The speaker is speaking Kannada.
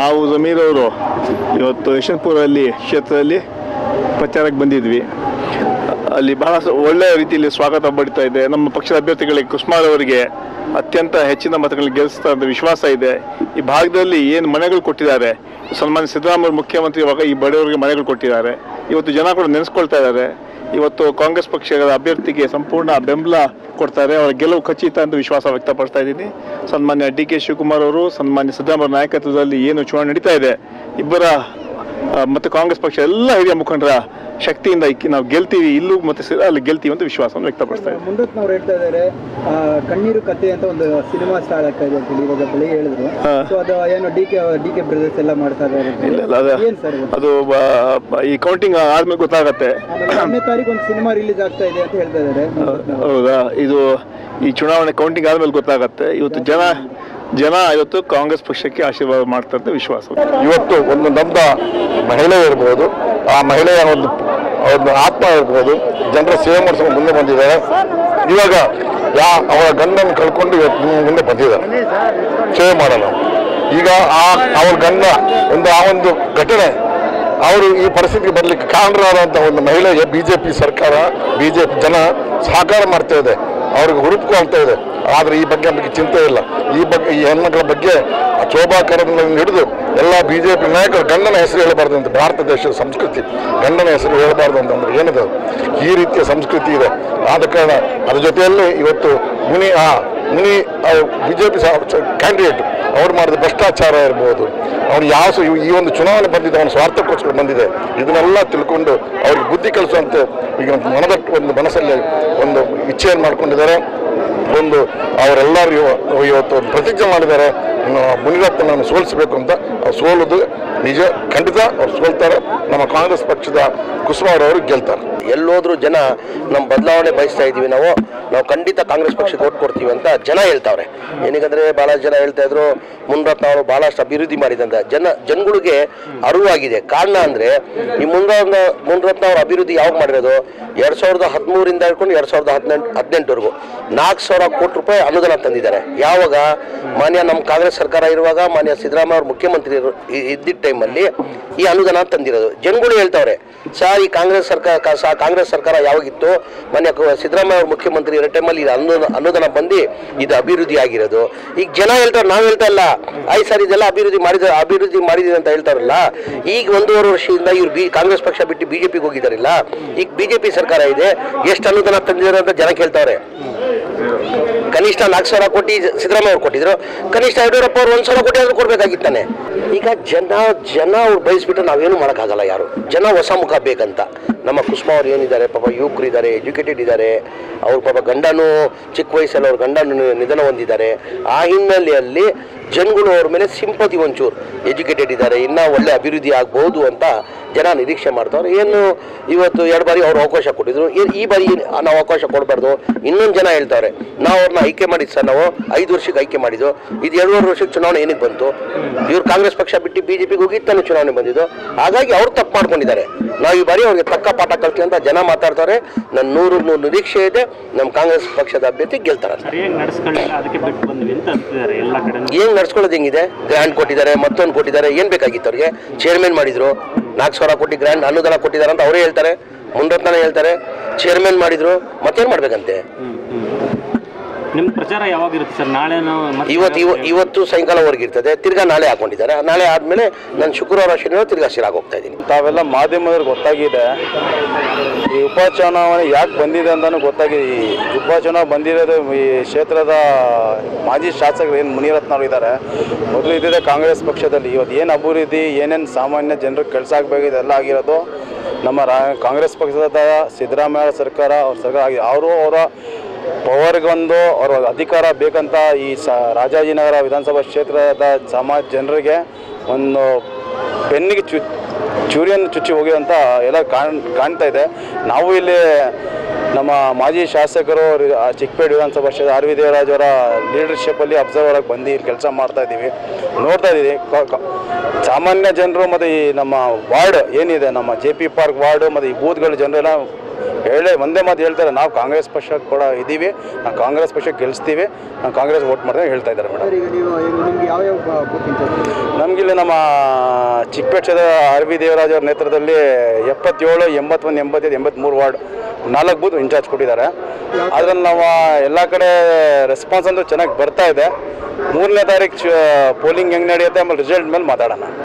ನಾವು ಜಮೀರ್ ಅವರು ಇವತ್ತು ಯಶವಂತಪುರಲ್ಲಿ ಕ್ಷೇತ್ರದಲ್ಲಿ ಪ್ರಚಾರಕ್ಕೆ ಬಂದಿದ್ವಿ ಅಲ್ಲಿ ಬಹಳ ಸ- ಒಳ್ಳೆಯ ರೀತಿಯಲ್ಲಿ ಸ್ವಾಗತ ಪಡಿತಾ ಇದೆ ನಮ್ಮ ಪಕ್ಷದ ಅಭ್ಯರ್ಥಿಗಳಿಗೆ ಕುಸ್ಮಾರ್ ಅವರಿಗೆ ಅತ್ಯಂತ ಹೆಚ್ಚಿನ ಮತಗಳನ್ನು ಗೆಲ್ಲಿಸ್ತಾ ಅಂತ ವಿಶ್ವಾಸ ಇದೆ ಈ ಭಾಗದಲ್ಲಿ ಏನು ಮನೆಗಳು ಕೊಟ್ಟಿದ್ದಾರೆ ಸನ್ಮಾನ್ಯ ಸಿದ್ದರಾಮಯ್ಯ ಮುಖ್ಯಮಂತ್ರಿ ಇವಾಗ ಈ ಬಡವರಿಗೆ ಮನೆಗಳು ಕೊಟ್ಟಿದ್ದಾರೆ ಇವತ್ತು ಜನ ಕೂಡ ನೆನೆಸ್ಕೊಳ್ತಾ ಇದ್ದಾರೆ ಇವತ್ತು ಕಾಂಗ್ರೆಸ್ ಪಕ್ಷದ ಅಭ್ಯರ್ಥಿಗೆ ಸಂಪೂರ್ಣ ಬೆಂಬಲ ಕೊಡ್ತಾರೆ ಅವರ ಗೆಲುವು ಖಚಿತ ಅಂತ ವಿಶ್ವಾಸ ವ್ಯಕ್ತಪಡಿಸ್ತಾ ಇದ್ದೀನಿ ಸನ್ಮಾನ್ಯ ಡಿ ಕೆ ಶಿವಕುಮಾರ್ ಅವರು ಸನ್ಮಾನ್ಯ ಸಿದ್ದರಾಮಯ್ಯ ನಾಯಕತ್ವದಲ್ಲಿ ಏನು ಚುನಾವಣೆ ನಡೀತಾ ಇದೆ ಇಬ್ಬರ ಆ, ಮತ್ತು ಕಾಂಗ್ರೆಸ್ ಪಕ್ಷ ಎಲ್ಲ ಹಿರಿಯ ಮುಖಂಡರ ಶಕ್ತಿಯಿಂದ ಇಕ್ಕಿ ನಾವು ಗೆಲ್ತೀವಿ ಇಲ್ಲೂ ಮತ್ತೆ ಸಿ- ಅಲ್ಲಿ ಗೆಲ್ತೀವಿ ಅಂತ ವಿಶ್ವಾಸವನ್ನು ವ್ಯಕ್ತಪಡಿಸ್ತಾ ಇದ್ದೀನಿ ಮುಂದತ್ನವ್ರು ಹೇಳ್ತಾ ಇದ್ದಾರೆ ಆ, ಕಣ್ಣೀರು ಕತೆ ಅಂತ ಒಂದು ಸಿನಿಮಾ ಸ್ಟಾರ್ಟ್ ಆಗ್ತಾ ಇದೆ ಅಂತೇಳಿ ಇವಾಗ ಬೆಳಿಗ್ಗೆ ಹೇಳಿದ್ರು ಹಾ. ಸೊ ಅದು ಏನು D K D K brothers ಎಲ್ಲ ಮಾಡ್ತಾ ಇದ್ದಾರೆ ಅಂತ ಇಲ್ಲ ಇಲ್ಲ ಅದು ಏನ್ ಸರ್ ಇದು? ಅದು ಬ- ಬ- ಈ ಕೌಂಟಿಂಗ್ ಆದ್ಮೇಲೆ ಗೊತ್ತಾಗತ್ತೆ ಆಮೇಲೆ ಒಂದನೇ ತಾರೀಕು ಒಂದು ಸಿನಿಮಾ ರಿಲೀಸ್ ಆಗ್ತಾ ಇದೆ ಅಂತ ಹೇಳ್ತಾ ಇದ್ದಾರೆ ಹೌದಾ ಇದು ಈ ಚುನಾವಣೆ ಕೌಂಟಿಂಗ್ ಆದ್ಮೇಲೆ ಗೊತ್ತಾಗತ್ತೆ ಇವತ್ತು ಜನ ಜನ ಇವತ್ತು ಕಾಂಗ್ರೆಸ್ ಪಕ್ಷಕ್ಕೆ ಆಶೀರ್ವಾದ ಮಾಡ್ತಾರೆ ಅಂತ ವಿಶ್ವಾಸ ಇವತ್ತು ಒಂದು ನೊಂದ ಮಹಿಳೆ ಇರ್ಬೋದು ಆ ಮಹಿಳೆಯ ಒಂದು ಒಂದು ಆತ್ಮ ಇರ್ಬೋದು ಜನರ ಸೇವೆ ಮಾಡಿಸ್ಕೊಂಡು ಮುಂದೆ ಬಂದಿದ್ದಾರೆ ಇವಾಗ ಯಾ ಅವರ ಗಂಡನ್ನು ಕಳ್ಕೊಂಡು ಇವತ್ತು ಮುಂದೆ ಬಂದಿದ್ದಾರೆ ಸೇವೆ ಮಾಡಲು ಈಗ ಆ ಅವ್ರ ಗಂಡ ಒಂದು ಆ ಒಂದು ಘಟನೆ ಅವರು ಈ ಪರಿಸ್ಥಿತಿಗೆ ಬರಲಿಕ್ಕೆ ಕಾರಣರಾದಂಥ ಒಂದು ಮಹಿಳೆಗೆ ಬಿಜೆಪಿ ಸರ್ಕಾರ ಬಿಜೆಪಿ ಜನ ಸಹಕಾರ ಮಾಡ್ತಾ ಇದೆ ಅವ್ರಿಗೆ ಹುಡುಕೊಳ್ತಾ ಇದೆ ಆದರೆ ಈ ಬಗ್ಗೆ ನಮಗೆ ಚಿಂತೆ ಇಲ್ಲ ಈ ಬಗ್ಗೆ ಈ ಹೆಣ್ಮಕ್ಳ ಬಗ್ಗೆ ಶೋಭಾಕರದಿಂದ ಹಿಡಿದು ಎಲ್ಲ ಬಿಜೆಪಿ ನಾಯಕರು ಗಂಡನ ಹೆಸರು ಹೇಳಬಾರ್ದು ಅಂತ ಭಾರತ ದೇಶದ ಸಂಸ್ಕೃತಿ ಗಂಡನ ಹೆಸರು ಹೇಳಬಾರ್ದು ಅಂತಂದ್ರೆ ಏನಿದೆ ಅದು? ಈ ರೀತಿಯ ಸಂಸ್ಕೃತಿ ಇದೆ ಆದ ಕಾರಣ ಅದ್ರ ಜೊತೆಯಲ್ಲಿ ಇವತ್ತು ಮುನಿ ಆ ಮುನಿ ಬಿಜೆಪಿ ಕ್ಯಾಂಡಿಡೇಟ್ ಅವ್ರು ಮಾಡಿದ ಭ್ರಷ್ಟಾಚಾರ ಇರ್ಬೋದು ಅವ್ರು ಯಾವ ಸ- ಈ ಒಂದು ಚುನಾವಣೆ ಬಂದಿದೆ ಅವನ ಸ್ವಾರ್ಥಕ್ಕೋಸ್ಕರ ಬಂದಿದೆ ಇದನ್ನೆಲ್ಲ ತಿಳ್ಕೊಂಡು ಅವ್ರಿಗೆ ಬುದ್ಧಿ ಕಲಿಸುವಂತೆ ಈಗ ಒಂದು ಮನದಟ್ಟು ಒಂದು ಮನಸ್ಸಲ್ಲಿ ಒಂದು ಇಚ್ಛೆಯನ್ನು ಮಾಡ್ಕೊಂಡಿದ್ದಾರೆ ಒಂದು ಅವರೆಲ್ಲರೂ ಇವ- ಇವತ್ತು ಒಂದು ಪ್ರತಿಜ್ಞೆ ಮಾಡಿದ್ದಾರೆ ಇನ್ನು ಮುನಿರತ್ನನ್ನು ಸೋಲಿಸಬೇಕು ಅಂತ ಅವ್ರು ಸೋಲುದು ನಿಜ ಖಂಡಿತ ಅವ್ರು ಸೋಲ್ತಾರೆ ನಮ್ಮ ಕಾಂಗ್ರೆಸ್ ಪಕ್ಷದ ಕುಸುಮಾರ್ ಅವರು ಗೆಲ್ತಾರೆ ಎಲ್ಲೋದ್ರೂ ಜನ ನಮ್ಮ ಬದಲಾವಣೆ ಬಯಸ್ತಾ ಇದ್ದೀವಿ ನಾವು ನಾವು ಖಂಡಿತ ಕಾಂಗ್ರೆಸ್ ಪಕ್ಷಕ್ಕೆ ಓಟ್ ಕೊಡ್ತೀವಿ ಅಂತ ಜನ ಹೇಳ್ತಾವ್ರೆ ಏನಕ್ಕಂದ್ರೆ ಬಹಳಷ್ಟು ಜನ ಹೇಳ್ತಾ ಇದ್ರು ಮುನ್ರತ್ನ ಅವರು ಬಹಳಷ್ಟು ಅಭಿವೃದ್ಧಿ ಮಾಡಿದಂತ ಜನ ಜನಗಳಿಗೆ ಅರಿವಾಗಿದೆ ಕಾರಣ ಅಂದ್ರೆ ಈ ಮುನ್ರತ್ನ ಮುನ್ರತ್ನ ಅವ್ರ ಅಭಿವೃದ್ಧಿ ಯಾವಾಗ ಮಾಡಿರೋದು ಎರಡ್ ಸಾವಿರದ ಹದಿಮೂರಿಂದ ಹಿಡ್ಕೊಂಡು ಎರಡ್ ಸಾವಿರದ ಹದಿನೆಂಟು ಹದಿನೆಂಟವರೆಗೂ ನಾಲ್ಕು ಸಾವಿರ ಕೋಟಿ ರೂಪಾಯಿ ಅನುದಾನ ತಂದಿದ್ದಾರೆ ಯಾವಾಗ ಮಾನ್ಯ ನಮ್ಮ ಕಾಂಗ್ರೆಸ್ ಸರ್ಕಾರ ಇರುವಾಗ ಮಾನ್ಯ ಸಿದ್ದರಾಮಯ್ಯ ಅವರು ಮುಖ್ಯಮಂತ್ರಿ ಇರು- ಇ- ಇದ್ದಿದ್ದ ಟೈಮಲ್ಲಿ ಈ ಅನುದಾನ ತಂದಿರೋದು ಜನಗಳು ಹೇಳ್ತಾವ್ರೆ ಸರ್ ಈ ಕಾಂಗ್ರೆಸ್ ಸರ್ಕಾರ ಕ- ಸ- ಕಾಂಗ್ರೆಸ್ ಸರ್ಕಾರ ಯಾವಾಗಿತ್ತು ಮಾನ್ಯ ಕ- ಸಿದ್ದರಾಮಯ್ಯ ಅವರು ಮುಖ್ಯಮಂತ್ರಿ ಇರೋ ಟೈಮಲ್ಲಿ ಇದು ಅನುದಾನ ಅನುದಾನ ಬಂದು ಇದು ಅಭಿವೃದ್ಧಿ ಆಗಿರೋದು ಈಗ ಜನ ಹೇಳ್ತಾರೆ ನಾವು ಹೇಳ್ತಾ ಇಲ್ಲ ಆಯ್ತು ಸರ್ ಇದೆಲ್ಲ ಅಭಿವೃದ್ಧಿ ಮಾಡಿದ ಅಭಿವೃದ್ಧಿ ಮಾಡಿದೀವಿ ಅಂತ ಹೇಳ್ತಾರಲ್ಲ ಈಗ ಒಂದೂವರೆ ವರ್ಷದಿಂದ ಇವ್ರು ಬಿ ಕಾಂಗ್ರೆಸ್ ಪಕ್ಷ ಬಿಟ್ಟು ಬಿಜೆಪಿಗೆ ಹೋಗಿದಾರಲ್ಲ ಈಗ ಬಿಜೆಪಿ ಸರ್ಕಾರ ಇದೆ ಎಷ್ಟು ಅನುದಾನ ತಂದಿದ್ದಾರೆ ಅಂತ ಜನ ಕೇಳ್ತಾವ್ರೆ ಕನಿಷ್ಠ ನಾಲ್ಕು ಸಾವಿರ ಕೋಟಿ ಸಿದ್ದರಾಮಯ್ಯ ಅವ್ರು ಕೊಟ್ಟಿದ್ರು ಕನಿಷ್ಠ ಯಡಿಯೂರಪ್ಪ ಅವ್ರು ಒಂದು ಸಾವಿರ ಕೋಟಿ ಆದ್ರೂ ಕೊಡ್ಬೇಕಾಗಿತ್ತಾನೆ ಈಗ ಜನ ಜನ ಅವ್ರು ಬಯಸ್ಬಿಟ್ಟು ನಾವೇನು ಮಾಡೋಕ್ಕಾಗಲ್ಲ ಯಾರು ಜನ ಹೊಸ ಮುಖ ಬೇಕಂತ ನಮ್ಮ ಕುಸುಮ ಅವ್ರು ಏನಿದ್ದಾರೆ ಪಾಪ ಯುವಕರು ಇದ್ದಾರೆ ಎಜುಕೇಟೆಡ್ ಇದ್ದಾರೆ ಅವ್ರ ಪಾಪ ಗಂಡನೂ ಚಿಕ್ಕ ವಯಸ್ಸಲ್ಲಿ ಅವ್ರ ಗಂಡನು ನಿ- ನಿಧನ ಹೊಂದಿದ್ದಾರೆ ಆ ಹಿನ್ನೆಲೆಯಲ್ಲಿ ಜನಗಳು ಅವ್ರ ಮೇಲೆ ಸಿಂಪತಿ ಒಂಚೂರು ಎಜುಕೇಟೆಡ್ ಇದ್ದಾರೆ ಇನ್ನೂ ಒಳ್ಳೆ ಅಭಿವೃದ್ಧಿ ಆಗ್ಬೋದು ಅಂತ ಜನ ನಿರೀಕ್ಷೆ ಮಾಡ್ತಾವ್ರೆ ಏನು ಇವತ್ತು ಎರಡು ಬಾರಿ ಅವ್ರು ಅವಕಾಶ ಕೊಟ್ಟಿದ್ರು ಈ- ಈ ಬಾರಿ ನಾವು ಅವಕಾಶ ಕೊಡಬಾರ್ದು ಇನ್ನೊಂದು ಜನ ಹೇಳ್ತಾವ್ರೆ ನಾವು ಅವ್ರನ್ನ ಆಯ್ಕೆ ಮಾಡಿದ್ದು ಸರ್ ನಾವು ಐದು ವರ್ಷಕ್ಕೆ ಆಯ್ಕೆ ಮಾಡಿದ್ದು ಇದು ಎರಡೂವರೆ ವರ್ಷಕ್ಕೆ ಚುನಾವಣೆ ಏನಕ್ಕೆ ಬಂತು ಇವ್ರು ಕಾಂಗ್ರೆಸ್ ಪಕ್ಷ ಬಿಟ್ಟು ಬಿಜೆಪಿಗೆ ಹೋಗಿ ತಾನು ಚುನಾವಣೆ ಬಂದಿದ್ದು ಹಾಗಾಗಿ ಅವ್ರು ತಪ್ಪು ಮಾಡ್ಕೊಂಡಿದ್ದಾರೆ ನಾವು ಈ ಬಾರಿ ಅವ್ರಿಗೆ ತಕ್ಕ ಪಾಠ ಕಲ್ತೀವಿ ಅಂತ ಜನ ಮಾತಾಡ್ತಾರೆ ನನ್ನ ನೂರು ನೂರು ನಿರೀಕ್ಷೆ ಇದೆ ನಮ್ಮ ಕಾಂಗ್ರೆಸ್ ಪಕ್ಷದ ಅಭ್ಯರ್ಥಿ ಗೆಲ್ತಾರೆ ಸರಿಯಾಗಿ ನಡೆಸ್ಕೊಳ್ಳಿಲ್ಲ ಅದಕ್ಕೆ ಬಿಟ್ಟು ಬಂದ್ವಿ ಅಂತ ಅಂತಿದ್ದಾರೆ ಎಲ್ಲ ಕಡೆ ಏನ್ ನಡ್ಸ್ಕೊಳ್ಳೋದು ಹೆಂಗಿದೆ ಗ್ರ್ಯಾಂಡ್ ಕೊಟ್ಟಿದ್ದಾರೆ ಮತ್ತೊಂದು ಕೊಟ್ಟಿದ್ದಾರೆ ಏನ್ ಬೇಕಾಗಿತ್ತು ಅವ್ರಿಗೆ ಚೇರ್ಮನ್ ಮಾಡಿದ್ರು ನಾಲ್ಕು ಸಾವಿರ ಕೋಟಿ ಗ್ರ್ಯಾಂಡ್ ಅನುದಾನ ಕೊಟ್ಟಿದ್ದಾರೆ ಅಂತ ಅವರೇ ಹೇಳ್ತಾರೆ ಮುಂದೊತ್ತನೇ ಹೇಳ್ತಾರೆ ಚೇರ್ಮನ್ ಮಾಡಿದ್ರು ಮತ್ತೇನ್ ಮಾಡ್ಬೇಕಂತೆ ನಿಮ್ಮ ಪ್ರಚಾರ ಯಾವಾಗ ಇರುತ್ತೆ ಸರ್ ನಾಳೆ ನಾವು ಮತ್ತೆ ಇವತ್ತು ಇವ ಇವತ್ತು ಸಾಯಂಕಾಲವರೆಗೆ ಇರ್ತದೆ ತಿರ್ಗಾ ನಾಳೆ ಹಾಕೊಂಡಿದ್ದಾರೆ ನಾಳೆ ಆದ್ಮೇಲೆ ನಾನು ಶುಕ್ರವಾರ ಶನಿವಾರ ತಿರ್ಗಾ ಸಿರಾಗ್ ಹೋಗ್ತಾ ಇದ್ದೀನಿ ತಾವೆಲ್ಲ ಮಾಧ್ಯಮದವ್ರಿಗೆ ಗೊತ್ತಾಗಿದೆ ಈ ಉಪಚುನಾವಣೆ ಯಾಕೆ ಬಂದಿದೆ ಅಂತಾನು ಗೊತ್ತಾಗಿದೆ ಈ ಉಪಚುನಾವಣೆ ಬಂದಿರೋದು ಈ ಕ್ಷೇತ್ರದ ಮಾಜಿ ಶಾಸಕರು ಏನು ಮುನಿರತ್ನ ಅವರು ಇದ್ದಾರೆ ಮೊದಲು ಇದ್ದಿದೆ ಕಾಂಗ್ರೆಸ್ ಪಕ್ಷದಲ್ಲಿ ಇವತ್ತು ಏನು ಅಭಿವೃದ್ಧಿ ಏನೇನು ಸಾಮಾನ್ಯ ಜನರಿಗೆ ಕೆಲಸ ಆಗಬೇಕು ಇದೆಲ್ಲ ಆಗಿರೋದು ನಮ್ಮ ರಾ ಕಾಂಗ್ರೆಸ್ ಪಕ್ಷದ ಸಿದ್ದರಾಮಯ್ಯ ಸರ್ಕಾರ ಅವ್ರ ಸರ್ಕಾರ ಆಗಿದೆ ಅವರು ಅವರ ಪವರ್ಗೊಂದು ಅವ್ರ ಅಧಿಕಾರ ಬೇಕಂತ ಈ ಸ ರಾಜಾಜಿನಗರ ವಿಧಾನಸಭಾ ಕ್ಷೇತ್ರದ ಸಮಾಜ ಜನರಿಗೆ ಒಂದು ಬೆನ್ನಿಗೆ ಚು ಚೂರಿಯನ್ನು ಚುಚ್ಚಿ ಹೋಗಿದಂತ ಎಲ್ಲ ಕಾಣ್ ಕಾಣ್ತಾ ಇದೆ ನಾವು ಇಲ್ಲಿ ನಮ್ಮ ಮಾಜಿ ಶಾಸಕರು ರಿ- ಆ ಚಿಕ್ಕಪೇಟೆ ವಿಧಾನಸಭಾ ಕ್ಷೇತ್ರ ಆರ್ ವಿ ದೇವರಾಜ್ ಅವರ ಲೀಡರ್ಶಿಪ್ಪಲ್ಲಿ ಅಬ್ಸರ್ವರ್ ಆಗಿ ಬಂದು ಇಲ್ಲಿ ಕೆಲಸ ಮಾಡ್ತಾ ಇದ್ದೀವಿ ನೋಡ್ತಾ ಇದ್ದೀವಿ ಕ- ಕ- ಸಾಮಾನ್ಯ ಜನರು ಮತ್ತು ಈ ನಮ್ಮ ವಾರ್ಡ್ ಏನಿದೆ ನಮ್ಮ ಜೆ ಪಿ ಪಾರ್ಕ್ ವಾರ್ಡು ಮತ್ತು ಈ ಬೂತ್ಗಳ ಜನರೆಲ್ಲ ಹೇಳೇ ಒಂದೇ ಮಾತು ಹೇಳ್ತಾರೆ ನಾವು ಕಾಂಗ್ರೆಸ್ ಪಕ್ಷ ಕೂಡ ಇದ್ದೀವಿ ನಾವು ಕಾಂಗ್ರೆಸ್ ಪಕ್ಷ ಗೆಲ್ಲಿಸ್ತೀವಿ ನಾವು ಕಾಂಗ್ರೆಸ್ ವೋಟ್ ಮಾಡ್ತೀವಿ ಹೇಳ್ತಾ ಇದ್ದಾರೆ ಮೇಡಮ್ ಸರ್ ಈಗ ನೀವು ಈಗ ನಿಮ್ಗೆ ಯಾವ ಯಾವ ಬೂತ್ ಇನ್ಚಾರ್ಜ್ ನಮಗಿಲ್ಲಿ ನಮ್ಮ ಚಿಕ್ಕಪೇಟೆದ ಆರ್ ವಿ ದೇವರಾಜ್ ಅವ್ರ ನೇತೃತ್ವದಲ್ಲಿ ಎಪ್ಪತ್ತೇಳು ಎಂಬತ್ತೊಂದು ಎಂಬತ್ತೈದು ಎಂಬತ್ತ್ಮೂರು ವಾರ್ಡ್ ನಾಲ್ಕು ಬೂತ್ ಇನ್ಚಾರ್ಜ್ ಕೊಟ್ಟಿದ್ದಾರೆ ಅದ್ರಲ್ಲಿ ನಾವು ಎಲ್ಲ ಕಡೆ ರೆಸ್ಪಾನ್ಸ್ ಅಂತೂ ಚೆನ್ನಾಗಿ ಬರ್ತಾ ಇದೆ ಮೂರನೇ ತಾರೀಕು ಪೋಲಿಂಗ್ ಹೆಂಗೆ ನಡೆಯುತ್ತೆ ಆಮೇಲೆ ರಿಸಲ್ಟ್ ಮೇಲೆ ಮಾತಾಡೋಣ